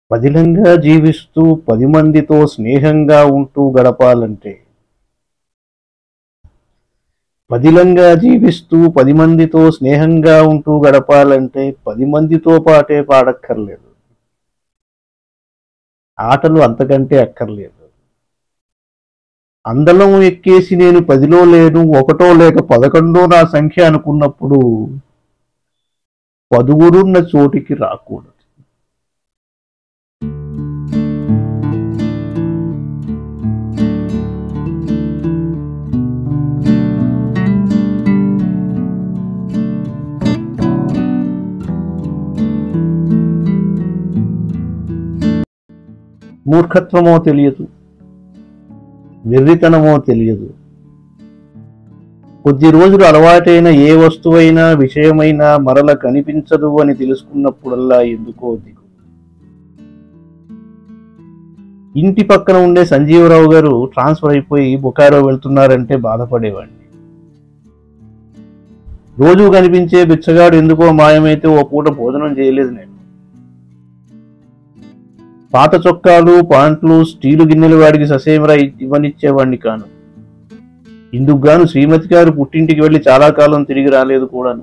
పదిలంగా జీవిస్తూ పది మందితో స్నేహంగా ఉంటూ గడపాలంటే పదిలంగా జీవిస్తూ పది మందితో స్నేహంగా ఉంటూ గడపాలంటే పది మందితో పాటే పాడక్కర్లేదు ఆటలు అంతకంటే అక్కర్లేదు అందలం ఎక్కేసి నేను పదిలో లేను ఒకటో లేక పదకొండో నా సంఖ్య అనుకున్నప్పుడు పదుగురున్న చోటికి రాకూడదు మూర్ఖత్వమో తెలియదు వెర్రితనమో తెలియదు కొద్ది రోజులు అలవాటైన ఏ వస్తువైనా విషయమైనా మరల కనిపించదు అని తెలుసుకున్నప్పుడల్లా ఎందుకో దిగు ఇంటి పక్కన ఉండే సంజీవరావు గారు ట్రాన్స్ఫర్ అయిపోయి బొకారో వెళ్తున్నారంటే బాధపడేవాడిని రోజు కనిపించే బిచ్చగాడు ఎందుకో మాయమైతే ఓ పూట భోజనం చేయలేదు నేను పాత చొక్కాలు పాంట్లు స్టీలు గిన్నెలు వాడికి ససేమరా ఇవ్వనిచ్చేవాడిని కాను ఇందుకు గాను శ్రీమతి గారు పుట్టింటికి వెళ్లి చాలా కాలం తిరిగి రాలేదు కూడాను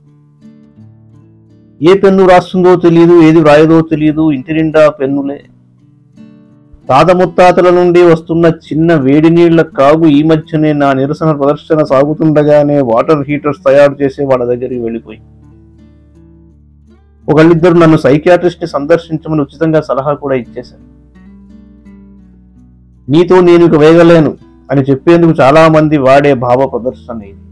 ఏ పెన్ను రాస్తుందో తెలియదు ఏది వ్రాయదో తెలియదు ఇంటి నిండా పెన్నులే తాత ముత్తాతల నుండి వస్తున్న చిన్న వేడి నీళ్ల కాగు ఈ మధ్యనే నా నిరసన ప్రదర్శన సాగుతుండగానే వాటర్ హీటర్స్ తయారు చేసే వాళ్ళ దగ్గరికి వెళ్ళిపోయి ఒకళ్ళిద్దరు నన్ను సైకియాట్రిస్ట్ ని సందర్శించమని ఉచితంగా సలహా కూడా ఇచ్చేశారు నీతో నేను ఇక వేగలేను అని చెప్పేందుకు చాలా మంది వాడే భావ ప్రదర్శన ఇది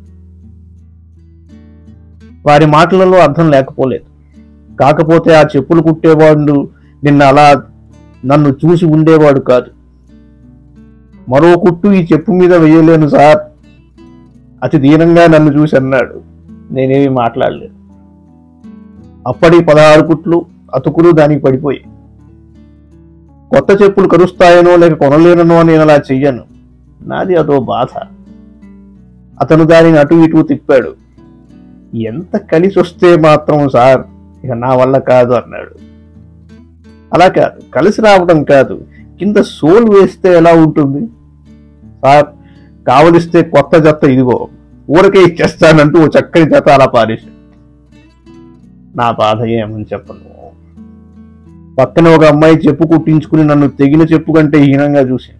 వారి మాటలలో అర్థం లేకపోలేదు కాకపోతే ఆ చెప్పులు కుట్టేవాడు నిన్న అలా నన్ను చూసి ఉండేవాడు కాదు మరో కుట్టు ఈ చెప్పు మీద వేయలేను సార్ అతి దీనంగా నన్ను చూసి అన్నాడు నేనేమి మాట్లాడలేదు అప్పటి పదహారు కుట్లు అతుకులు దానికి పడిపోయి కొత్త చెప్పులు కరుస్తాయనో లేక కొనలేననో నేను అలా చెయ్యను నాది అదో బాధ అతను దానిని అటు ఇటు తిప్పాడు ఎంత కలిసి వస్తే మాత్రం సార్ ఇక నా వల్ల కాదు అన్నాడు అలా కాదు కలిసి రావడం కాదు కింద సోల్ వేస్తే ఎలా ఉంటుంది సార్ కావలిస్తే కొత్త జత ఇదిగో ఊరకే ఇచ్చేస్తానంటూ ఓ చక్కని జత అలా పారేశాడు నా బాధ ఏమని చెప్పను పక్కన ఒక అమ్మాయి చెప్పు కుట్టించుకుని నన్ను తెగిన చెప్పు కంటే హీనంగా చూసి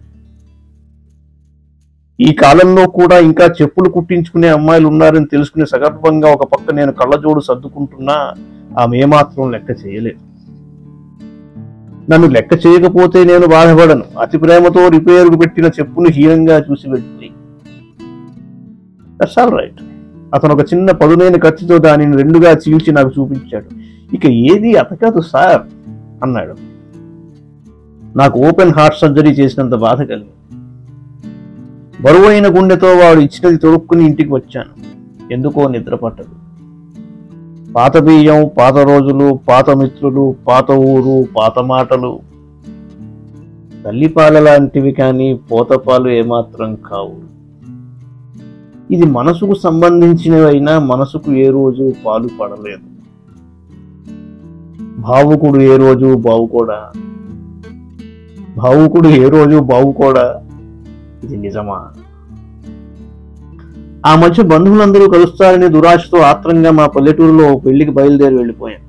ఈ కాలంలో కూడా ఇంకా చెప్పులు కుట్టించుకునే అమ్మాయిలు ఉన్నారని తెలుసుకునే సగర్భంగా ఒక పక్క నేను కళ్ళజోడు సర్దుకుంటున్నా ఆమె ఏమాత్రం లెక్క చేయలేదు నన్ను లెక్క చేయకపోతే నేను బాధపడను అతి ప్రేమతో రిపేరుకు పెట్టిన చెప్పును హీనంగా చూసి వెళ్ళిపోయి దట్స్ ఆల్ రైట్ అతను ఒక చిన్న పదునైన కత్తితో దానిని రెండుగా చీల్చి నాకు చూపించాడు ఇక ఏది అతకదు సార్ అన్నాడు నాకు ఓపెన్ హార్ట్ సర్జరీ చేసినంత బాధ కలిగింది బరువైన గుండెతో వాడు ఇచ్చినది తొడుక్కుని ఇంటికి వచ్చాను ఎందుకో నిద్ర పట్టదు పాత బియ్యం పాత రోజులు పాత మిత్రులు పాత ఊరు పాత మాటలు తల్లిపాల లాంటివి కానీ పోతపాలు ఏమాత్రం కావు ఇది మనసుకు సంబంధించినవైనా మనసుకు ఏ రోజు పాలు పడలేదు భావుకుడు ఏ రోజు బావుకోడా భావుకుడు ఏ రోజు బావుకోడా ఇది నిజమా ఆ మధ్య బంధువులందరూ కలుస్తారని దురాశతో ఆత్రంగా మా పల్లెటూరులో ఓ పెళ్లికి బయలుదేరి వెళ్ళిపోయాం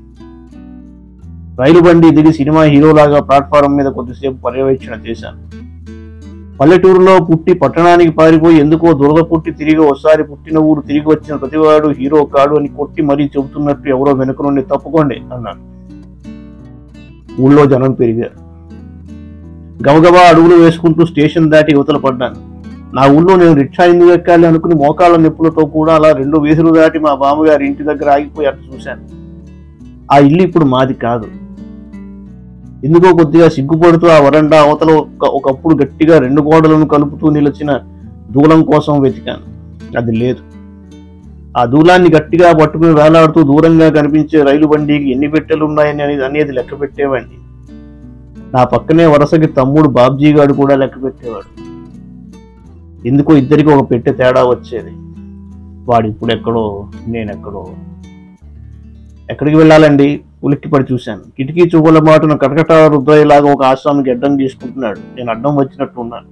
రైలు బండి దిగి సినిమా హీరోలాగా ప్లాట్ఫారం మీద కొద్దిసేపు పర్యవేక్షణ చేశాను పల్లెటూరులో పుట్టి పట్టణానికి పారిపోయి ఎందుకో దురద పుట్టి తిరిగి ఒకసారి పుట్టిన ఊరు తిరిగి వచ్చిన ప్రతివాడు హీరో కాడు అని కొట్టి మరీ చెబుతున్నట్టు ఎవరో వెనుక నుండి తప్పుకోండి అన్నాను ఊళ్ళో జనం పెరిగారు గబగబా అడుగులు వేసుకుంటూ స్టేషన్ దాటి యువతల పడ్డాను నా ఊళ్ళో నేను రిక్షా ఎందుకు ఎక్కాలి అనుకుని మోకాళ్ళ నొప్పులతో కూడా అలా రెండు వీధులు దాటి మా బామ్మగారి ఇంటి దగ్గర ఆగిపోయి అటు చూశాను ఆ ఇల్లు ఇప్పుడు మాది కాదు ఎందుకో కొద్దిగా సిగ్గుపడుతూ ఆ వరండా అవతల ఒక- ఒకప్పుడు గట్టిగా రెండు గోడలను కలుపుతూ నిలిచిన దూలం కోసం వెతికాను అది లేదు ఆ దూలాన్ని గట్టిగా పట్టుకుని వేలాడుతూ దూరంగా కనిపించే రైలు బండికి ఎన్ని పెట్టెలు ఉన్నాయని అనేది అనేది లెక్క పెట్టేవాడిని నా పక్కనే వరుసకి తమ్ముడు బాబ్జీ గారు కూడా లెక్క పెట్టేవాడు ఎందుకో ఇద్దరికి ఒక పెట్టె తేడా వచ్చేది వాడు ఇప్పుడు ఎక్కడో నేను ఎక్కడో ఎక్కడికి వెళ్ళాలండి ఉలిక్కిపడి చూశాను కిటికీ చూపుల మాటను కటకట రుద్రయ్యలాగా ఒక ఆశ్రమానికి అడ్డం తీసుకుంటున్నాడు నేను అడ్డం వచ్చినట్టు ఉన్నాను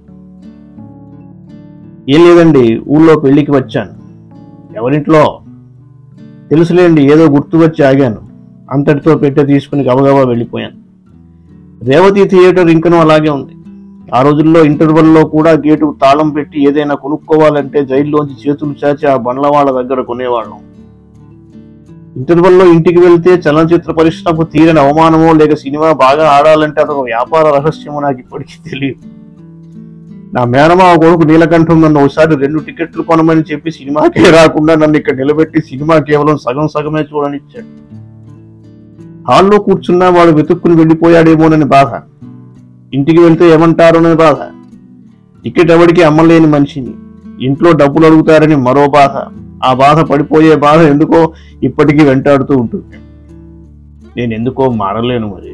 ఏం లేదండి ఊళ్ళో పెళ్లికి వచ్చాను ఎవరింట్లో తెలుసులేండి ఏదో గుర్తు వచ్చి ఆగాను అంతటితో పెట్టె తీసుకుని గబగబా వెళ్ళిపోయాను రేవతి థియేటర్ ఇంకనూ అలాగే ఉంది ఆ రోజుల్లో ఇంటర్వెల్లో కూడా గేటు తాళం పెట్టి ఏదైనా కొనుక్కోవాలంటే జైల్లోంచి చేతులు చాచి ఆ బండ్ల వాళ్ళ దగ్గర కొనేవాళ్ళం ఇంటర్వెల్లో ఇంటికి వెళ్తే చలనచిత్ర పరిశ్రమకు తీరని అవమానమో లేక సినిమా బాగా ఆడాలంటే అదొక వ్యాపార రహస్యమో నాకు ఇప్పటికీ తెలియదు నా మేనమావ కొడుకు నీలకంఠం నన్ను ఒకసారి రెండు టికెట్లు కొనమని చెప్పి సినిమాకే రాకుండా నన్ను ఇక్కడ నిలబెట్టి సినిమా కేవలం సగం సగమే చూడనిచ్చాడు హాల్లో కూర్చున్నా వాడు వెతుక్కుని వెళ్ళిపోయాడేమోనని బాధ ఇంటికి వెళ్తే ఏమంటారోనని బాధ టికెట్ ఎవడికి అమ్మలేని మనిషిని ఇంట్లో డబ్బులు అడుగుతారని మరో బాధ ఆ బాధ పడిపోయే బాధ ఎందుకో ఇప్పటికీ వెంటాడుతూ ఉంటుంది నేను ఎందుకో మారలేను మరి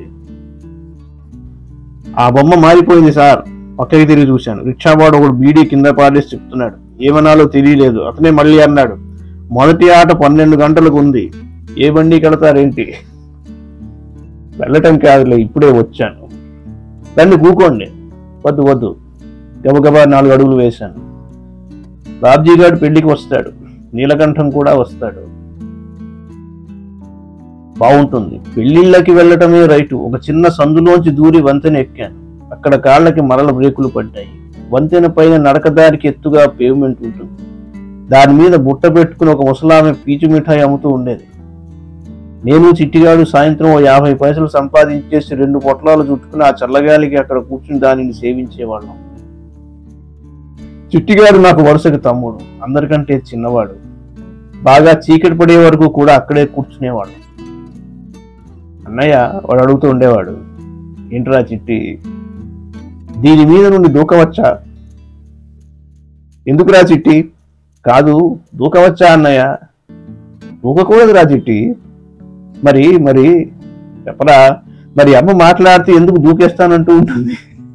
ఆ బొమ్మ మారిపోయింది సార్ పక్కకి తిరిగి చూశాను రిక్షావాడు ఒకడు బీడీ కింద పాడేసి చెప్తున్నాడు ఏమనాలో తెలియలేదు అతనే మళ్ళీ అన్నాడు మొదటి ఆట పన్నెండు గంటలకు ఉంది ఏ బండి కడతారేంటి వెళ్ళటం కాదులే ఇప్పుడే వచ్చాను రండి కూకోండి వద్దు వద్దు గబగబా నాలుగు అడుగులు వేశాను బాబ్జీ గారు పెళ్లికి వస్తాడు నీలకంఠం కూడా వస్తాడు బాగుంటుంది పెళ్లిళ్ళకి వెళ్ళటమే రైటు ఒక చిన్న సందులోంచి దూరి వంతెన ఎక్కాను అక్కడ కాళ్ళకి మరల బ్రేకులు పడ్డాయి వంతెన పైన నడకదారికి ఎత్తుగా పేవ్మెంట్ ఉంటుంది దాని మీద బుట్ట పెట్టుకుని ఒక ముసలామె పీచు మిఠాయి అమ్ముతూ ఉండేది నేను చిట్టిగాడు సాయంత్రం ఓ యాభై పైసలు సంపాదించేసి రెండు పొట్లాలు చుట్టుకుని ఆ చల్లగాలికి అక్కడ కూర్చుని దానిని సేవించేవాళ్ళం చిట్టిగాడు నాకు వరుసకి తమ్ముడు అందరికంటే చిన్నవాడు బాగా చీకటి పడే వరకు కూడా అక్కడే కూర్చునేవాడు అన్నయ్య వాడు అడుగుతూ ఉండేవాడు ఏంట్రా చిట్టి దీని మీద నుండి దూకవచ్చా ఎందుకురా చిట్టి కాదు దూకవచ్చా అన్నయ్య దూకకూడదురా చిట్టి మరి మరి చెప్పరా మరి అమ్మ మాట్లాడితే ఎందుకు దూకేస్తానంటూ ఉంటుంది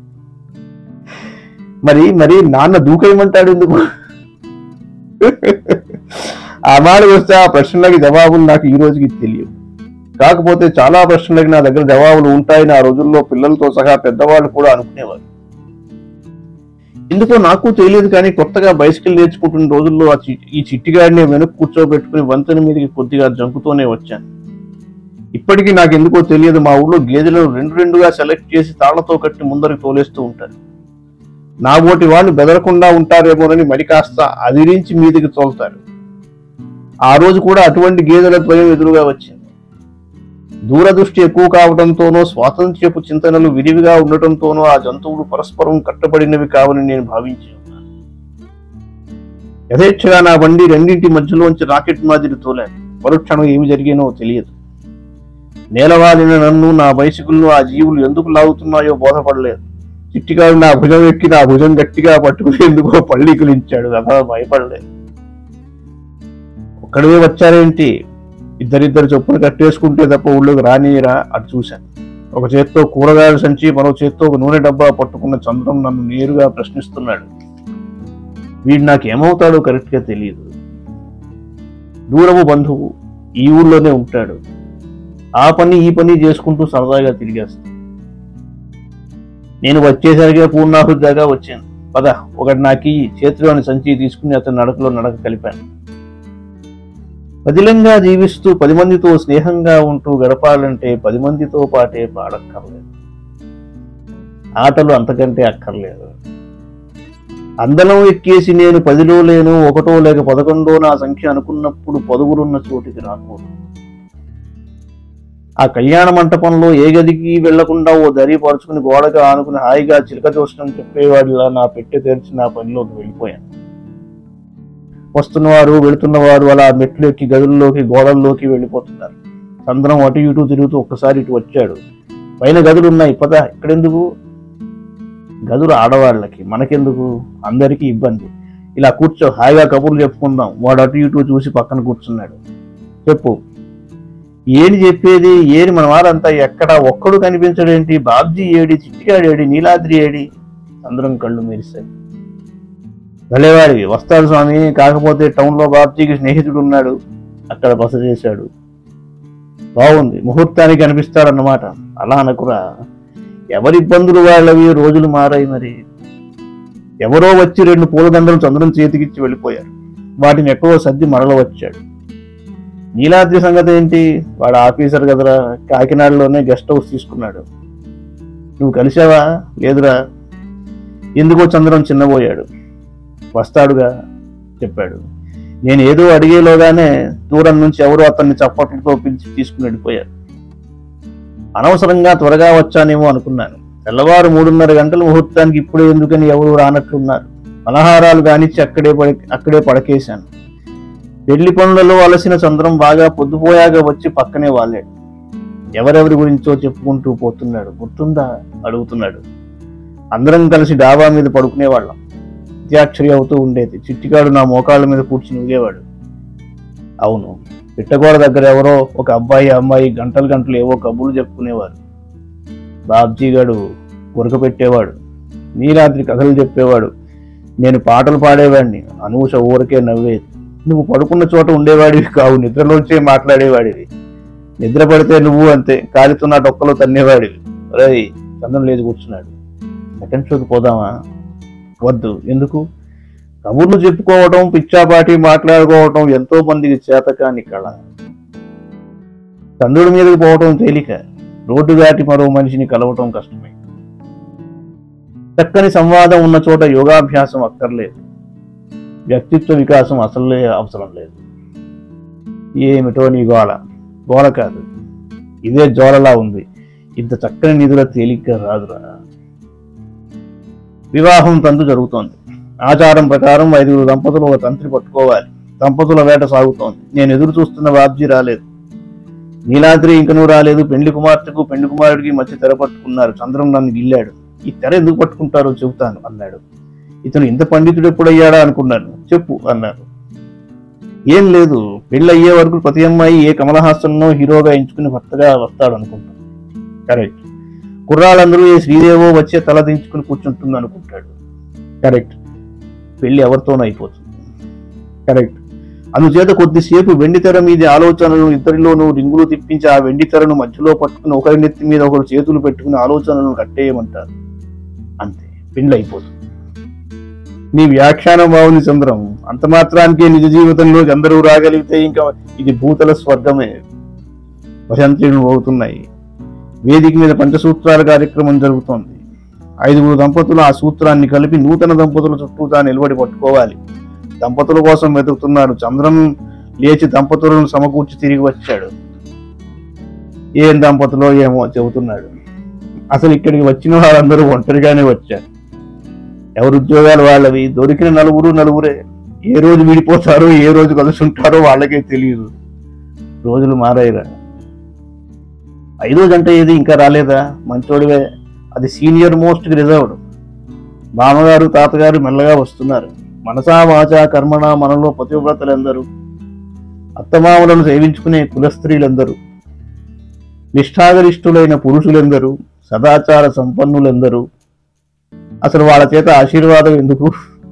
మరి మరి నాన్న దూకేయమంటాడు ఎందుకు ఆ మాట వస్తే ఆ ప్రశ్నలకి జవాబులు నాకు ఈ రోజుకి తెలియవు కాకపోతే చాలా ప్రశ్నలకి నా దగ్గర జవాబులు ఉంటాయని ఆ రోజుల్లో పిల్లలతో సహా పెద్దవాళ్ళు కూడా అనుకునేవారు ఎందుకో నాకు తెలియదు కానీ కొత్తగా బైసికల్ నేర్చుకుంటున్న రోజుల్లో ఆ చి- ఈ చిట్టిగాడిని వెనక్కి కూర్చోబెట్టుకుని వంతెన మీదకి కొద్దిగా జంకుతూనే వచ్చాను ఇప్పటికీ నాకు ఎందుకో తెలియదు మా ఊళ్ళో గేదెలను రెండు రెండుగా సెలెక్ట్ చేసి తాళ్లతో కట్టి ముందరికి తోలేస్తూ ఉంటారు నా ఓటి వాళ్ళు బెదరకుండా ఉంటారేమోనని మరి కాస్త అదిరించి మీదికి తోలుతారు ఆ రోజు కూడా అటువంటి గేదెల ద్వయం ఎదురుగా వచ్చింది దూరదృష్టి ఎక్కువ కావడంతోనో స్వాతంత్ర్యపు చింతనలు విరివిగా ఉండటంతోనో ఆ జంతువులు పరస్పరం కట్టబడినవి కావని నేను భావించి ఉన్నాను యథేచ్ఛగా నా బండి రెండింటి మధ్యలోంచి రాకెట్ మాదిరి తోలాను మరుక్షణం ఏమి జరిగానో తెలియదు నేలవాలిన నన్ను నా బైసికులను ఆ జీవులు ఎందుకు లాగుతున్నాయో బోధపడలేదు చిట్టిగాడు నా భుజం ఎక్కి నా భుజం గట్టిగా పట్టుకుని ఎందుకో పళ్ళీకులించాడు అలా భయపడలేదు ఒక్కడే వచ్చారేంటి ఇద్దరిద్దరు చొప్పున కట్టేసుకుంటే తప్ప ఊళ్ళోకి రానియరా అటు చూశాను ఒక చేత్తో కూరగాయల సంచి మరో చేత్తో ఒక నూనె డబ్బా పట్టుకున్న చంద్రం నన్ను నేరుగా ప్రశ్నిస్తున్నాడు వీడు నాకేమవుతాడో కరెక్ట్ గా తెలియదు దూరము బంధువు ఈ ఊళ్ళోనే ఉంటాడు ఆ పని ఈ పని చేసుకుంటూ సరదాగా తిరిగేస్తాను నేను వచ్చేసరిగా పూర్ణాహుతి దాకా వచ్చాను పద ఒకటి నాకి చేతిలోని సంచి తీసుకుని అతని నడకలో నడక కలిపాను పదిలంగా జీవిస్తూ పది మందితో స్నేహంగా ఉంటూ గడపాలంటే పది మందితో పాటే పాడక్కర్లేదు ఆటలు అంతకంటే అక్కర్లేదు అందలం ఎక్కేసి నేను పదిలో లేను ఒకటో లేక పదకొండో నా సంఖ్య అనుకున్నప్పుడు పదుగురున్న చోటికి రాకూడదు ఆ కళ్యాణ మంటపంలో ఏ గదికి వెళ్లకుండా ఓ దరి పరుచుకుని గోడకు ఆనుకుని హాయిగా చిలక చూసడం చెప్పేవాడిలా నా పెట్టె తెరిచి నా పనిలోకి వెళ్ళిపోయాను వస్తున్నవారు వెళుతున్నవారు అలా మెట్లు ఎక్కి గదుల్లోకి గోడల్లోకి వెళ్ళిపోతున్నారు చంద్రం అటు ఇటు తిరుగుతూ ఒక్కసారి ఇటు వచ్చాడు పైన గదులు ఉన్నాయి పద ఇక్కడెందుకు గదులు ఆడవాళ్ళకి మనకెందుకు అందరికీ ఇబ్బంది ఇలా కూర్చో హాయిగా కబుర్లు చెప్పుకుందాం వాడు అటు ఇటు చూసి పక్కన కూర్చున్నాడు చెప్పు ఏడి చెప్పేది ఏడి మన వారంతా ఎక్కడ ఒక్కడు కనిపించడేంటి బాబ్జీ ఏడి చిట్టిగాడు ఏడి నీలాద్రి ఏడి అందరం కళ్ళు మెరిశాయి భలేవాడివి వస్తాడు స్వామి కాకపోతే టౌన్ లో బాబ్జీకి స్నేహితుడు ఉన్నాడు అక్కడ బస చేశాడు బాగుంది ముహూర్తానికి అనిపిస్తాడన్నమాట అలా అనకురా ఎవరి ఇబ్బందులు వాళ్ళవి రోజులు మారాయి మరి ఎవరో వచ్చి రెండు పూలదండలు చంద్రం చేతికిచ్చి వెళ్ళిపోయారు వాటిని ఎక్కడో సర్ది మరల వచ్చాడు నీలాద్రి సంగతి ఏంటి వాడు ఆఫీసర్ కదరా కాకినాడలోనే గెస్ట్ హౌస్ తీసుకున్నాడు నువ్వు కలిసావా లేదురా ఎందుకో చంద్రం చిన్నబోయాడు వస్తాడుగా చెప్పాడు నేను ఏదో అడిగేలోగానే దూరం నుంచి ఎవరో అతన్ని చప్పట్లతో పిలిచి తీసుకుని వెళ్ళిపోయారు అనవసరంగా త్వరగా వచ్చానేమో అనుకున్నాను తెల్లవారు మూడున్నర గంటల ముహూర్తానికి ఇప్పుడే ఎందుకని ఎవరు రానట్లున్నారు పలహారాలు కానిచ్చి అక్కడే పడి అక్కడే పడకేశాను పెళ్లి పనులలో అలసిన చంద్రం బాగా పొద్దుపోయాక వచ్చి పక్కనే వాలాడు ఎవరెవరి గురించో చెప్పుకుంటూ పోతున్నాడు గుర్తుందా అడుగుతున్నాడు అందరం కలిసి డాబా మీద పడుకునేవాళ్ళం విద్యాక్షరి అవుతూ ఉండేది చిట్టిగాడు నా మోకాళ్ళ మీద కూర్చుని ఊగేవాడు అవును పిట్టగోడ దగ్గర ఎవరో ఒక అబ్బాయి అమ్మాయి గంటలు గంటలు ఏవో కబుర్లు చెప్పుకునేవారు బాబ్జీ గాడు ఉరక పెట్టేవాడు నీలాద్రి కథలు చెప్పేవాడు నేను పాటలు పాడేవాడిని అనూష ఊరకే నవ్వేది నువ్వు పడుకున్న చోట ఉండేవాడివి కావు నిద్రలోంచే మాట్లాడేవాడివి నిద్ర పడితే నువ్వు అంతే కాలితో నా డొక్కలో తన్నేవాడివి రై చంద్రం లేచి కూర్చున్నాడు సెకండ్ షోకి పోదామా వద్దు ఎందుకు కబుర్లు చెప్పుకోవటం పిచ్చాపాటి మాట్లాడుకోవటం ఎంతో మందికి చేతకాని కళ చంద్రుడి మీదకి పోవటం తేలిక రోడ్డు దాటి మరో మనిషిని కలవటం కష్టమే చక్కని సంవాదం ఉన్న చోట యోగాభ్యాసం అక్కర్లేదు వ్యక్తిత్వ వికాసం అసలే అవసరం లేదు ఏమిటో నీ గోళ గోళ కాదు ఇదే జోలలా ఉంది ఇంత చక్కని నిధుల తేలిగ్గా రాదురా వివాహం తంతు జరుగుతోంది ఆచారం ప్రకారం ఐదుగురు దంపతులు ఒక తంత్రి పట్టుకోవాలి దంపతుల వేట సాగుతోంది నేను ఎదురు చూస్తున్న బాబ్జీ రాలేదు నీలాద్రి ఇంకనూ రాలేదు పెండ్లి కుమార్తెకు పెండ్లి కుమారుడికి మధ్య తెర పట్టుకున్నారు చంద్రం నన్ను గిల్లాడు ఈ తెర ఎందుకు పట్టుకుంటారో చెబుతాను అన్నాడు ఇతను ఇంత పండితుడు ఎప్పుడయ్యాడా అనుకున్నాను చెప్పు అన్నారు ఏం లేదు పెళ్ళి అయ్యే వరకు ప్రతి అమ్మాయి ఏ కమలహాసన్నో హీరోగా ఎంచుకుని భర్తగా వస్తాడు అనుకుంటాను కరెక్ట్ కుర్రాళ్ళందరూ ఏ శ్రీదేవో వచ్చే తల దించుకుని కూర్చుంటుంది అనుకుంటాడు కరెక్ట్ పెళ్లి ఎవరితోనూ అయిపోతుంది కరెక్ట్ అందుచేత కొద్దిసేపు వెండి తెర మీద ఆలోచనలను ఇద్దరిలోనూ రింగులు తిప్పించి ఆ వెండి తెరను మధ్యలో పట్టుకుని ఒకరి నెత్తి మీద ఒకరు చేతులు పెట్టుకుని ఆలోచనలను కట్టేయమంటారు అంతే పెళ్లి అయిపోతుంది నీ వ్యాఖ్యానం బాగుంది చంద్రం అంత మాత్రానికే నిజ జీవితంలోకి అందరూ రాగలిగితే ఇంకా ఇది భూతల స్వర్గమే వసంతులు అవుతున్నాయి వేదిక మీద పంచసూత్రాల కార్యక్రమం జరుగుతోంది ఐదుగురు దంపతులు ఆ సూత్రాన్ని కలిపి నూతన దంపతుల చుట్టూ తాను నిలబడి పట్టుకోవాలి దంపతుల కోసం వెతుకుతున్నాడు చంద్రం లేచి దంపతులను సమకూర్చి తిరిగి వచ్చాడు ఏం దంపతులో ఏమో చెబుతున్నాడు అసలు ఇక్కడికి వచ్చిన వాళ్ళందరూ ఒంటరిగానే వచ్చారు ఎవరు ఉద్యోగాలు వాళ్ళవి దొరికిన నలుగురు నలుగురే ఏ రోజు విడిపోతారో ఏ రోజు కలుసుంటారో వాళ్ళకే తెలియదు రోజులు మారాయిరా ఐదో గంట ఏది ఇంకా రాలేదా మంచోడివే అది సీనియర్ మోస్ట్ రిజర్వ్డ్ మామగారు తాతగారు మెల్లగా వస్తున్నారు మనసా వాచా కర్మణ మనలో పతివ్రతలందరూ అత్తమామలను సేవించుకునే కులస్త్రీలందరూ నిష్ఠాగరిష్ఠులైన పురుషులెందరూ సదాచార సంపన్నులెందరూ అసలు వాళ్ళ చేత ఆశీర్వాదం ఎందుకు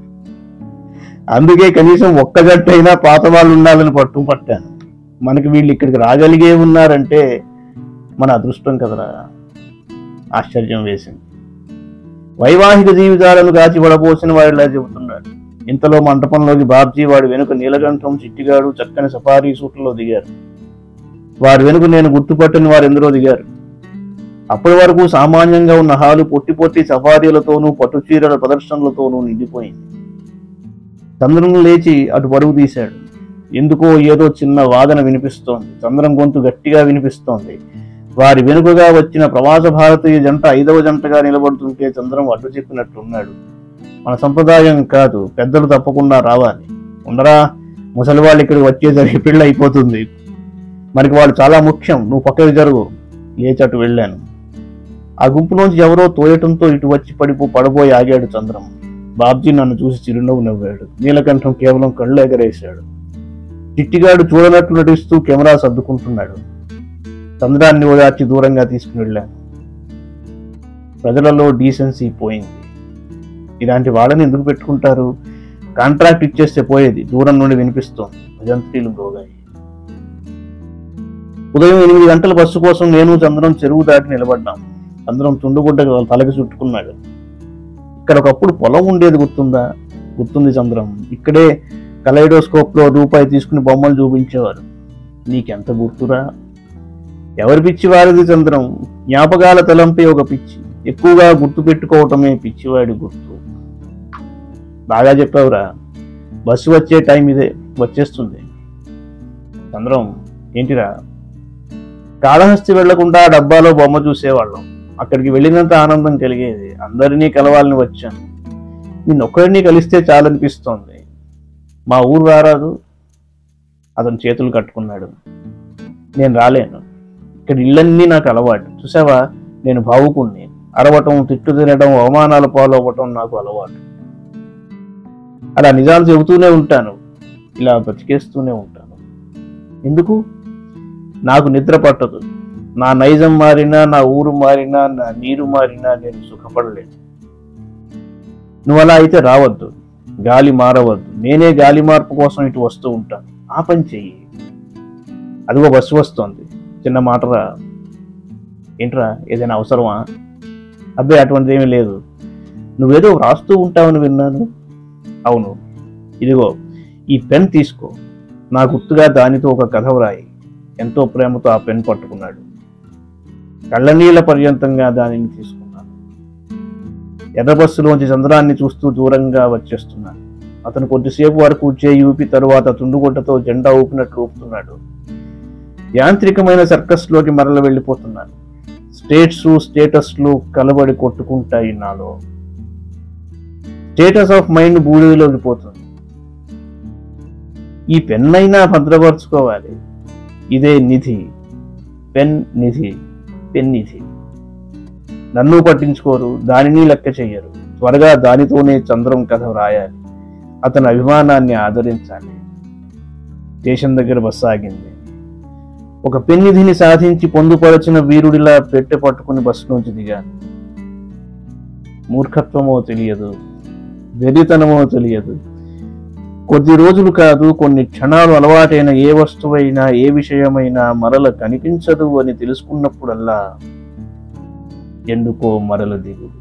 అందుకే కనీసం ఒక్క జట్టు అయినా పాత వాళ్ళు ఉండాలని పట్టు పట్టాను మనకి వీళ్ళు ఇక్కడికి రాగలిగే ఉన్నారంటే మన అదృష్టం కదరా ఆశ్చర్యం వేసింది వైవాహిక జీవితాలను కాచి పడబోసిన వాడిలా చెబుతున్నాడు ఇంతలో మంటపంలోకి బాబ్జీ వాడి వెనుక నీలకంఠం చిట్టిగాడు చక్కని సఫారీ సూట్లలో దిగారు వారి వెనుక నేను గుర్తుపట్టని వారెందరో దిగారు అప్పటి వరకు సామాన్యంగా ఉన్న హాలు పొట్టి పొట్టి సఫారీలతోనూ పట్టు చీరల ప్రదర్శనలతోనూ నిండిపోయింది చంద్రం లేచి అటు పరుగు తీశాడు ఎందుకో ఏదో చిన్న వాదన వినిపిస్తోంది చంద్రం గొంతు గట్టిగా వినిపిస్తోంది వారి వెనుకగా వచ్చిన ప్రవాస భారతీయ జంట ఐదవ జంటగా నిలబడుతుంటే చంద్రం అడ్డు చెప్పినట్లున్నాడు మన సంప్రదాయం కాదు పెద్దలు తప్పకుండా రావాలి ఉండరా ముసలి వాళ్ళు ఇక్కడికి వచ్చేసరికి పెళ్ళి అయిపోతుంది మనకి వాళ్ళు చాలా ముఖ్యం నువ్వు పక్కకి జరుగు లేచటు వెళ్ళాను ఆ గుంపులోంచి ఎవరో తోయటంతో ఇటు వచ్చి పడిపో పడబోయి ఆగాడు చంద్రం బాబ్జీ నన్ను చూసి చిరునవ్వు నవ్వాడు నీలకంఠం కేవలం కళ్ళు ఎగరేశాడు చిట్టిగాడు చూడనట్లు నటిస్తూ కెమెరా సర్దుకుంటున్నాడు చంద్రాన్ని ఓదార్చి దూరంగా తీసుకుని వెళ్ళాను ప్రజలలో డీసెన్సీ పోయింది ఇలాంటి వాళ్ళని ఎందుకు పెట్టుకుంటారు కాంట్రాక్ట్ ఇచ్చేస్తే పోయేది దూరం నుండి వినిపిస్తోంది భజంత్రీలు గోగాయి ఉదయం ఎనిమిది గంటల బస్సు కోసం నేను చంద్రం చెరువు దాటి నిలబడ్డాం చంద్రం తుండుగుడ్డ తలకి చుట్టుకున్నాడు ఇక్కడ ఒకప్పుడు పొలం ఉండేది గుర్తుందా గుర్తుంది చంద్రం ఇక్కడే కలైడోస్కోప్ లో రూపాయి తీసుకుని బొమ్మలు చూపించేవారు నీకెంత గుర్తురా ఎవరి పిచ్చి వారిది చంద్రం జ్ఞాపకాల తలంపే ఒక పిచ్చి ఎక్కువగా గుర్తు పెట్టుకోవటమే పిచ్చివాడి గుర్తు బాగా చెప్పావురా బస్సు వచ్చే టైం ఇదే వచ్చేస్తుంది చంద్రం ఏంటిరా కాళహస్తి వెళ్లకుండా డబ్బాలో బొమ్మ చూసేవాళ్ళం అక్కడికి వెళ్ళినంత ఆనందం కలిగేది అందరినీ కలవాలని వచ్చాను నిన్నొక్కడిని కలిస్తే చాలనిపిస్తోంది మా ఊరు రారాదు అతను చేతులు కట్టుకున్నాడు నేను రాలేను ఇక్కడ ఇళ్ళన్నీ నాకు అలవాటు చూసావా నేను భావుకుణ్ణి అరవటం తిట్టు తినడం అవమానాల పాలవ్వటం నాకు అలవాటు అలా నిజాలు చెబుతూనే ఉంటాను ఇలా బతికేస్తూనే ఉంటాను ఎందుకు నాకు నిద్ర పట్టదు నా నైజం మారినా నా ఊరు మారినా నా నీరు మారినా నేను సుఖపడలేను నువ్వు అలా అయితే రావద్దు గాలి మారవద్దు నేనే గాలి మార్పు కోసం ఇటు వస్తూ ఉంటాను ఆ పని చెయ్యి అదిగో బస్సు వస్తోంది చిన్న మాటరా ఏంట్రా ఏదైనా అవసరమా అబ్బే అటువంటిది ఏమీ లేదు నువ్వేదో వ్రాస్తూ ఉంటావని విన్నాను అవును ఇదిగో ఈ పెన్ తీసుకో నా గుర్తుగా దానితో ఒక కథ వ్రాయి ఎంతో ప్రేమతో ఆ పెన్ పట్టుకున్నాడు కళ్ళనీళ్ల పర్యంతంగా దానిని తీసుకున్నాను ఎర్ర బస్సులోంచి చంద్రాన్ని చూస్తూ దూరంగా వచ్చేస్తున్నాను అతను కొద్దిసేపు వరకు చేయి ఊపి తరువాత తుండుగుడ్డతో జెండా ఊపినట్లు ఊపుతున్నాడు యాంత్రికమైన సర్కస్లోకి మరల వెళ్ళిపోతున్నాను స్టేట్స్ స్టేటస్లు కలబడి కొట్టుకుంటాయి నాలో స్టేటస్ ఆఫ్ మైండ్ బూడిదలోకి పోతుంది ఈ పెన్ అయినా భద్రపరచుకోవాలి ఇదే నిధి పెన్ నిధి పెన్ నిధి నన్ను పట్టించుకోరు దానిని లెక్క చెయ్యరు త్వరగా దానితోనే చంద్రం కథ వ్రాయాలి అతని అభిమానాన్ని ఆదరించాలి స్టేషన్ దగ్గర బస్సు ఆగింది ఒక పెన్నిధిని సాధించి పొందుపరచిన వీరుడిలా పెట్టె పట్టుకుని బస్సులోంచి దిగాను మూర్ఖత్వమో తెలియదు వెర్రితనమో తెలియదు కొద్ది రోజులు కాదు కొన్ని క్షణాలు అలవాటైన ఏ వస్తువైనా ఏ విషయమైనా మరల కనిపించదు అని తెలుసుకున్నప్పుడల్లా ఎందుకో మరల దిగు